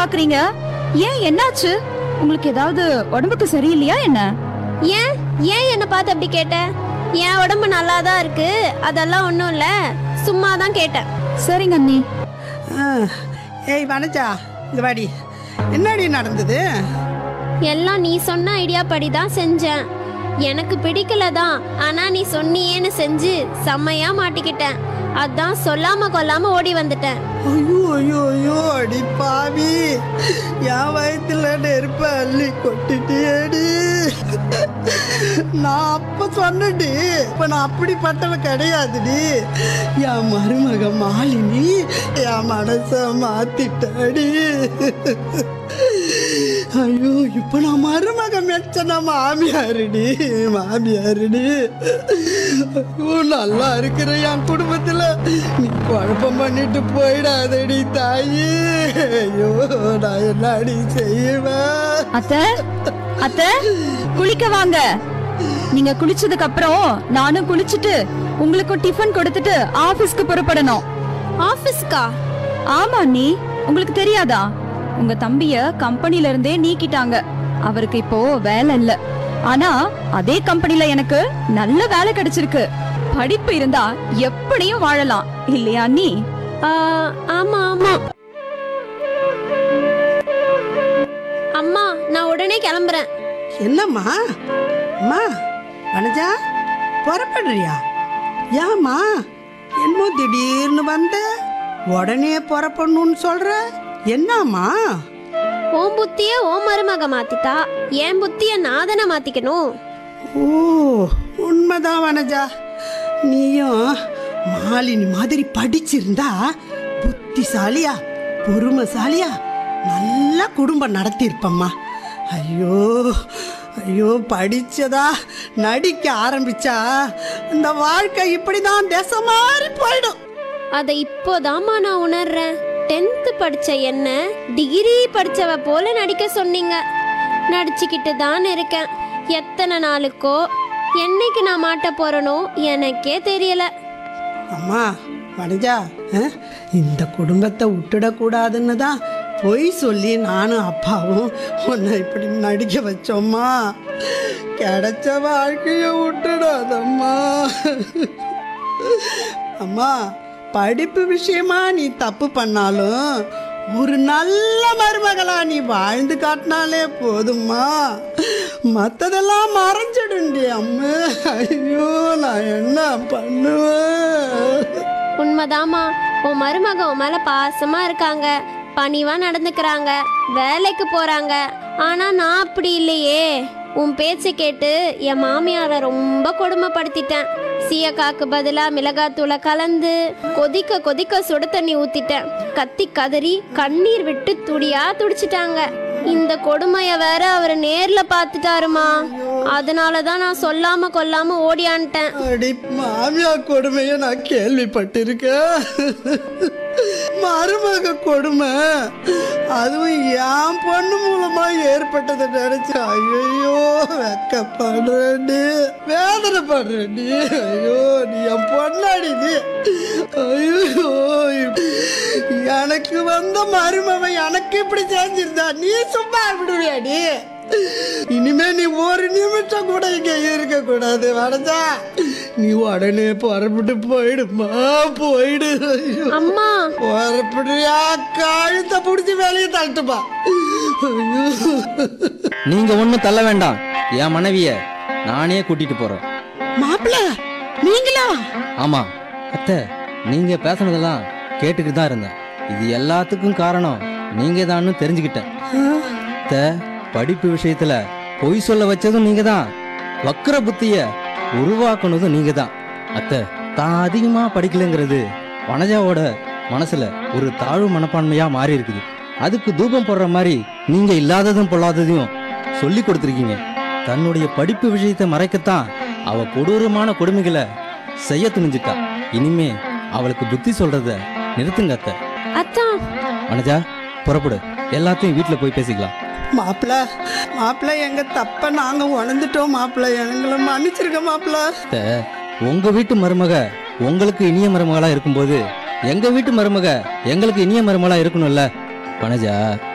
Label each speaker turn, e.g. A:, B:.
A: பாக்குறீங்க ஏன் என்னாச்சு உங்களுக்கு ஏதாவது உடம்புக்கு சரியில்லையா என்ன
B: ஏன் ஏன் என்னை பார்த்து அப்படி கேட்ட என் உடம்பு நல்லா தான் இருக்கு அதெல்லாம் ஒன்றும் இல்லை சும்மா தான் கேட்டேன்
A: சரிங்க அண்ணி
C: ஆ, ஏய் வனஜா இந்த வாடி என்னடி நடந்தது
B: எல்லாம் நீ சொன்ன ஐடியா படி தான் செஞ்சேன் எனக்கு பிடிக்கல தான் ஆனா நீ சொன்னியேன்னு செஞ்சு செம்மையா மாட்டிக்கிட்டேன் அதான் சொல்லாம கொல்லாம ஓடி வந்துட்டேன்
C: ஐயோ ஐயோ ஐயோ அடி பாவி என் வயிற்றுல நெருப்ப அள்ளி கொட்டிட்டியேடி நான் அப்ப சொன்னடி இப்ப நான் அப்படிப்பட்டவ கிடையாதுடி என் மருமக மாலினி என் மனச மாத்திட்டாடி ஐயோ இப்ப நான் மருமக மெச்சன மாமியாருடி மாமியாருடி ஐயோ நல்லா இருக்கிற என் குடும்பத்துல நீ குழப்பம் பண்ணிட்டு போயிடாதடி தாயி ஐயோ நான் என்னடி செய்வேன்
A: அத்தை அத்தை குளிக்க வாங்க நீங்க குளிச்சதுக்கு அப்புறம் நானும் குளிச்சுட்டு உங்களுக்கு டிஃபன் கொடுத்துட்டு ஆபீஸ்க்கு புறப்படணும்
B: ஆஃபீஸ்க்கா
A: ஆமா அண்ணி உங்களுக்கு தெரியாதா உங்க தம்பிய கம்பெனில இருந்தே நீக்கிட்டாங்க அவருக்கு இப்போ வேலை இல்ல ஆனா அதே கம்பெனில எனக்கு நல்ல வேலை கிடைச்சிருக்கு படிப்பு இருந்தா எப்படியும் வாழலாம் இல்லையா அண்ணி
B: ஆ, ஆமா ஆமா அம்மா நான் உடனே கிளம்புறேன்
C: என்னம்மா அம்மா வனஜா புறப்படுறியா ஏம்மா என்னமோ திடீர்னு வந்த உடனே புறப்படணும்னு சொல்ற என்னம்மா
B: ஓம் புத்திய ஓம் மருமக மாத்திட்டா என் புத்திய நாதனை மாத்திக்கணும்
C: ஓ உண்மைதான் வனஜா நீயும் மாலினி மாதிரி படிச்சிருந்தா புத்திசாலியா பொறுமைசாலியா நல்ல குடும்பம் நடத்தியிருப்பம்மா ஐயோ ஐயோ படிச்சதா நடிக்க ஆரம்பிச்சா இந்த வாழ்க்கை இப்படிதான் திசை மாறி போயிடும்
B: அதை இப்போதாம்மா நான் உணர்றேன் டென்த்து படிச்ச என்ன டிகிரி படிச்சவ போல நடிக்க சொன்னீங்க நடிச்சுக்கிட்டு தான் இருக்கேன் எத்தனை நாளுக்கோ என்னைக்கு நான் மாட்ட போறேனோ எனக்கே தெரியல
C: அம்மா வனஜா அஹ், இந்த குடும்பத்தை விட்டுடக்கூடாதுன்னு தான் பொய் சொல்லி நானும் அப்பாவும் உன்னை இப்படி நடிக்க வச்சோம்மா கிடைச்ச வாழ்க்கைய விட்டுடாதம்மா அம்மா படிப்பு விஷயமா நீ தப்பு பண்ணாலும் ஒரு நல்ல மருமகளா நீ வாழ்ந்து காட்டினாலே போதும்மா மற்றதெல்லாம் மறைஞ்சிடுண்டி அம்மா ஐயோ நான் என்ன பண்ணுவேன்
B: உண்மைதாம்மா உன் மருமக உன் மேல பாசமா இருக்காங்க பணிவா நடந்துக்கிறாங்க வேலைக்கு போறாங்க ஆனா நான் அப்படி இல்லையே உன் பேச்சை கேட்டு என் மாமியாரை ரொம்ப கொடுமைப்படுத்திட்டேன் சீயக்காக்கு பதிலா மிளகாத்தூளை கலந்து கொதிக்க கொதிக்க சுடு தண்ணி ஊத்திட்டேன் கத்தி கதறி கண்ணீர் விட்டு துடியா துடிச்சிட்டாங்க இந்த கொடுமைய வேற அவர் நேர்ல பார்த்துட்டாருமா அதனால தான் நான் சொல்லாம கொல்லாம ஓடியான்ட்டேன்
C: அடி மாமியா கொடுமையை நான் கேள்விப்பட்டிருக்கேன் மருமக கொடுமை அதுவும் என் பொண்ணு மூலமா ஏற்பட்டதை நினைச்சு ஐயோ வெக்கப்படுறேன்டி வேதனைப்படுறேன்டி ஐயோ நீ என் பொண்ணாடி நீ ஐயோ எனக்கு வந்த மருமவன் எனக்கு இப்படி செஞ்சிருந்தா நீ சும்மா விடுவியாடி இனிமே நீ ஒரு நிமிஷம் கூட இங்க இருக்க கூடாது வடஜா நீ உடனே புறப்பட்டு போயிடுமா போயிடு ஐயோ.
B: அம்மா
C: புறப்படுறியா கழுத்தை பிடிச்சி வெளியே தள்ளிட்டுப்பா ஐயோ.
D: நீங்க ஒன்றும் தள்ள வேண்டாம் என் மனைவிய நானே கூட்டிட்டு போறேன்
C: மாப்பிள்ள நீங்களா
D: ஆமா அத்தை நீங்க பேசுனதெல்லாம் கேட்டுக்கிட்டு தான் இருந்தேன் இது எல்லாத்துக்கும் காரணம் நீங்க தான்னு தெரிஞ்சுக்கிட்டேன் அத்தை படிப்பு விஷயத்துல பொய் சொல்ல வச்சதும் நீங்க தான் வக்கர புத்திய உருவாக்குனதும் நீங்க தான் அத்தை தான் அதிகமா படிக்கலைங்கிறது வனஜாவோட மனசுல ஒரு தாழ்வு மனப்பான்மையா மாறி இருக்குது அதுக்கு தூபம் போடுற மாதிரி நீங்க இல்லாததும் பொல்லாததையும் சொல்லி கொடுத்துருக்கீங்க தன்னுடைய படிப்பு விஷயத்தை மறைக்கத்தான் அவ கொடூரமான கொடுமைகளை செய்ய துணிஞ்சிட்டா இனிமே அவளுக்கு புத்தி சொல்றத நிறுத்துங்க அத்தை
B: அத்தான்
D: வனஜா புறப்படு எல்லாத்தையும் வீட்டுல போய் பேசிக்கலாம்
C: மாப்பிள்ள மாப்பிள்ள எங்க தப்ப நாங்க உணர்ந்துட்டோம் மாப்பிள்ள எங்களை மன்னிச்சிருக்க மாப்பிள்ள
D: அத்தை, உங்க வீட்டு மருமக உங்களுக்கு இனிய மருமகளா இருக்கும்போது எங்க வீட்டு மருமக எங்களுக்கு இனிய மருமகளா இருக்கணும்ல வனஜா